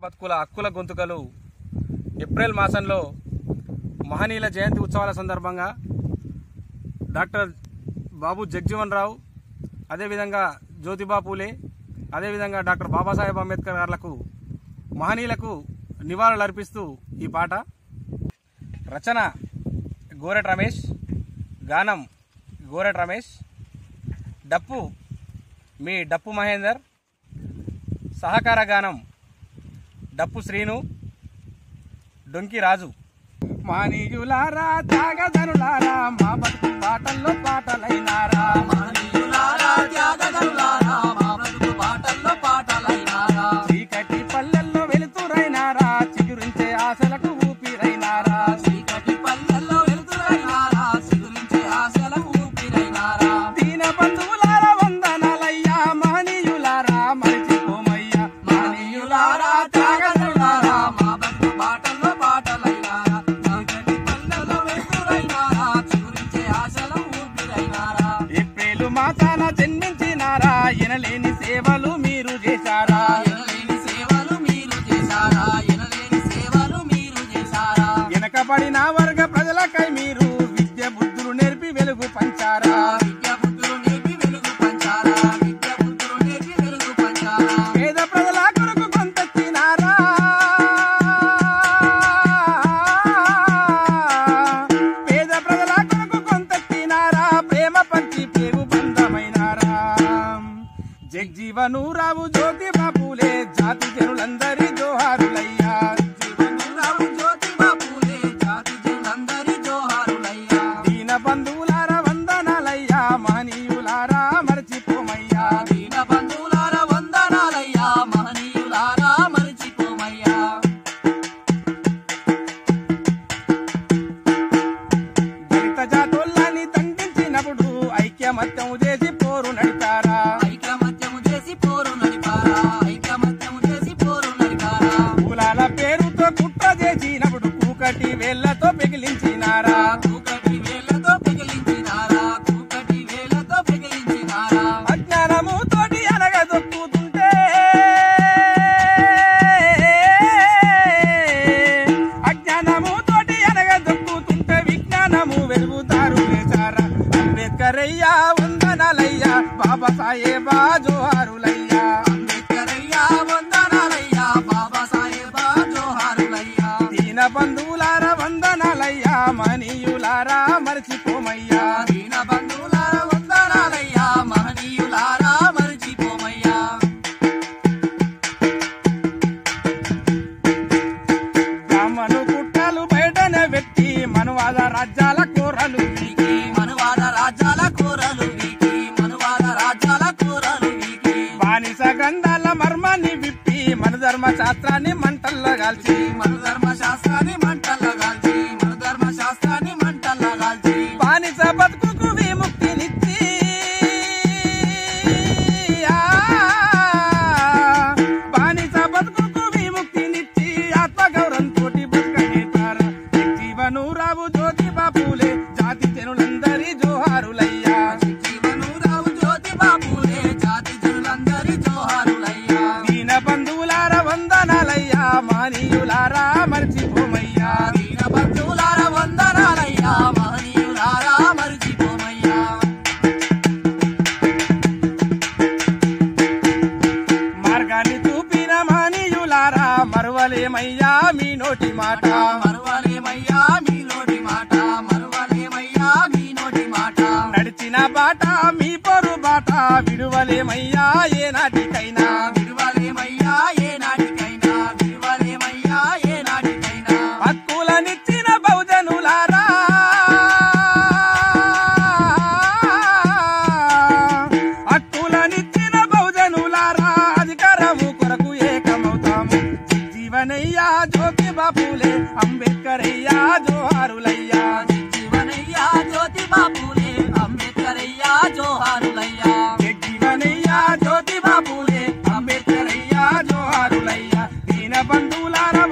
బతుకుల హక్కుల గొంతుకలు ఏప్రిల్ మాసంలో మహనీయుల జయంతి ఉత్సవాల సందర్భంగా డాక్టర్ బాబు జగ్జీవన్ రావు అదేవిధంగా జ్యోతిబా పూలే అదేవిధంగా డాక్టర్ బాబాసాహెబ్ అంబేద్కర్ గారులకు మహనీయులకు నివాళులు అర్పిస్తూ ఈ పాట రచన గోరెట్ రమేష్ గానం గోరెట్ రమేష్ డప్పు మీ డప్పు మహేందర్ సహకార గానం డప్పు శ్రీను డొంకి రాజు మానీయులారా త్యాగధనులారా మా బతుకు పాటల్లో పాటలైనారా మహనీయులారా, త్యాగధనులారా, మా బ్రతుకు బాటల్లో పాటలైనారా. చీకటి పల్లెల్లో వెలుతురైనారా చిగురించే ఆశలకు ఊపిరైనారా చీకటి పల్లెల్లో వెలుతురైనారా, చిగురించే ఆశల ఊపిరైనారా. దీన బంధువులారా వందనాలయ్యా మహనీయులారా మరిచిపోమయ్యా మహనీయులారా, త్యాగధనులారా, మా బ్రతుకు బాటల్లో పాటలైనారా. చీకటి పల్లెల్లో వెలుతురైనారా, చిగురించే ఆశల ఊపిరైనారా. ఏప్రిలు మాసాన జన్మించినారా ఎనలేని సేవలు మీరు చేశారా ఎనలేని సేవలు మీరు చేశారా ఎనలేని సేవలు మీరు చేశారా వెనకబడిన వర్గ ప్రజలకై మీరు విద్య బుద్ధులు నేర్పి వెలుగు పంచారా విద్య బుద్ధులు నేర్పి వెలుగు పంచారా విద్య బుద్ధులు నేర్పి వెలుగు పంచారా పేద ప్రజల కొరకు కొంతెత్తినారా పేద ప్రజల కొరకు కొంతెత్తినారా ప్రేమ పంచి పేరు బంధమైనారా జగ్జీవను రావు జ్యోతి బాపులే జాతి జనులందరి జోహారులయ్యా జీవనురావు జ్యోతిబా పూలే జాతి జనులందరి జోహారులయ్యా దీన బంధువులారా వందనాలయ్యా మహనీయులారా మరచిపోమయ్యా దీన బంధువులారా వందనాలయ్యా మహనీయులారా మరిచిపోమయ్యా దళిత జాతుల్ని దండించినప్పుడు ఐక్యమత్యం చేసి పోరు నడిపారా ఐకమత్యము చేసి పోరు నడిపారా ఐకమత్యము చేసి పోరు నడిపారా కులాల పేరుతో కుట్ర చేసినప్పుడు కూకటి వేళ్లతో పెగిలించినారా కూకటి వేలతో పెగిలించినారా కూకటి వేలతో పెగిలించినారా అజ్ఞానము తోటి అనగదొక్కుతుంటే అజ్ఞానము తోటి అనగదొక్కుతుంటే విజ్ఞానము వెలుగుతారు వేశారా అంబేద్కర్ అయ్యా వందనాలయ్యా బాబా సాహేబా జోహారులయ్యా అంబేద్కరయ్యా వందనాలయ్యా బాబా సాహెబా జోహారులయ్యా దీన బంధువులారా వందనాలయ్యా మహనీయులారా మరచిపోమయ్యా దీన బంధువులారా వందనాలయ్యా మహనీయులారా మరిచిపోమయ్యా బ్రాహ్మణు కుట్రలు బయటనే పెట్టి మనువాద రాజ్యాల కూరలు వీకి మనువాద రాజ్యాల కూరలు వీకి మనువాద రాజ్యాల కూరలు వీకి బానిస గ్రంథాల మర్మాన్ని విప్పి మన ధర్మ శాస్త్రాన్ని మంటల్లో కాల్చి మన ధర్మ శాస్త్రాన్ని మంటల్లో గాల్చి మన ధర్మ శాస్త్రాన్ని మంటల్లో గాల్చి బానిస బతుకుకు విముక్తినిచ్చి ఆ, బానిస బతుకుకు విముక్తినిచ్చి ఆత్మగౌరవం తోటి బతుకనేతారా జీవను రావు జ్యోతి బాపులే జాతి జనులందరి జోహారులయ్యా జీవనురావు జ్యోతిబా పూలే జాతి జనులందరి జోహారులయ్యా దీన బంధువులార వందనాలయ్యా మానీయులారా మర్చిపోమయ్యా దీన బంధువులారా వందనాలయ్యా మహనీయులారా మరిచిపోమయ్యా మార్గాన్ని చూపిన మానీయులారా మరువలేమయ్యా మీ నోటి మాట మరువలేమయ్యా మీ నోటి మాట మరువలేమయ్యా మీ నోటి మాట నడిచిన బాట మీ పొరు బాట విడువలేమయ్యా ఏ నాటికైనా విడువలేమయ్యా ఏ నాటికైనా విడువలేమయ్యా ఏ నాటికైనా హక్కులనిచ్చిన బహుజనులారా హక్కులనిచ్చిన బహుజనులారా అధికారము కొరకు ఏకమవుతాము జీవనయ్యా జ్యోతి బాపులే అంబేద్కర్ అయ్యా జోహారులయ్యా జీవనయ్యా జ్యోతిబా పూలే అంబేద్కరయ్యా జోహారులయ్యా జీవనయ్యా జ్యోతి బాపులే అంబేద్కర్ అయ్యా జోహారులయ్యా దీన బంధువులారా